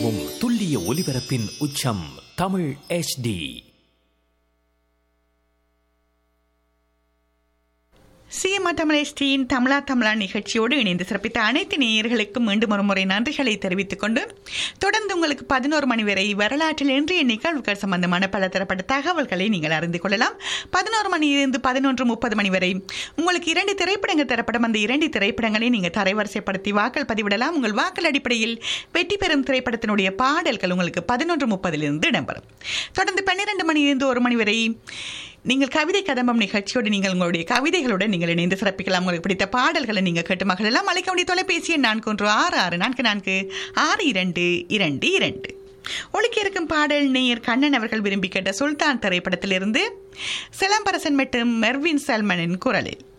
நிலவும் துல்லிய ஒலிபரப்பின் உச்சம் தமிழ் HD சிஎம்ஆ தமிழேஷ்டியின் தமிழா தமிழா நிகழ்ச்சியோடு இணைந்து சிறப்பித்த அனைத்து நேயர்களுக்கும் மீண்டும் ஒரு முறை நன்றிகளை தெரிவித்துக் கொண்டு தொடர்ந்து உங்களுக்கு பதினோரு மணி வரை வரலாற்றில் இன்றைய நிகழ்வுகள் சம்பந்தமான பல தரப்பட்ட தகவல்களை நீங்கள் அறிந்து கொள்ளலாம் பதினோரு மணியிலிருந்து பதினொன்று முப்பது மணி வரை உங்களுக்கு இரண்டு திரைப்படங்கள் தரப்படும் அந்த இரண்டு திரைப்படங்களை நீங்கள் தரைவரிசைப்படுத்தி வாக்கள் பதிவிடலாம் உங்கள் வாக்கள் அடிப்படையில் வெற்றி பெறும் திரைப்படத்தினுடைய பாடல்கள் உங்களுக்கு பதினொன்று முப்பதிலிருந்து இடம்பெறும் தொடர்ந்து பன்னிரண்டு மணியிலிருந்து ஒரு மணி வரை நீங்கள் கவிதை கதம்பம் நிகழ்ச்சியோடு நீங்கள் உங்களுடைய கவிதைகளுடன் நீங்கள் இணைந்து சிறப்பிக்கலாம் உங்களுக்கு பிடித்த பாடல்களை நீங்கள் கேட்டு மகளெல்லாம் அழைக்க வேண்டிய தொலைபேசி எண் நான்கு ஒன்று ஆறு ஆறு நான்கு நான்கு ஆறு இரண்டு இரண்டு இரண்டு ஒழுக்கி இருக்கும் பாடல் நேயர் கண்ணன் அவர்கள் விரும்பி கேட்ட சுல்தான் திரைப்படத்திலிருந்து சிலம்பரசன் மற்றும் மெர்வின் சல்மனின் குரலில்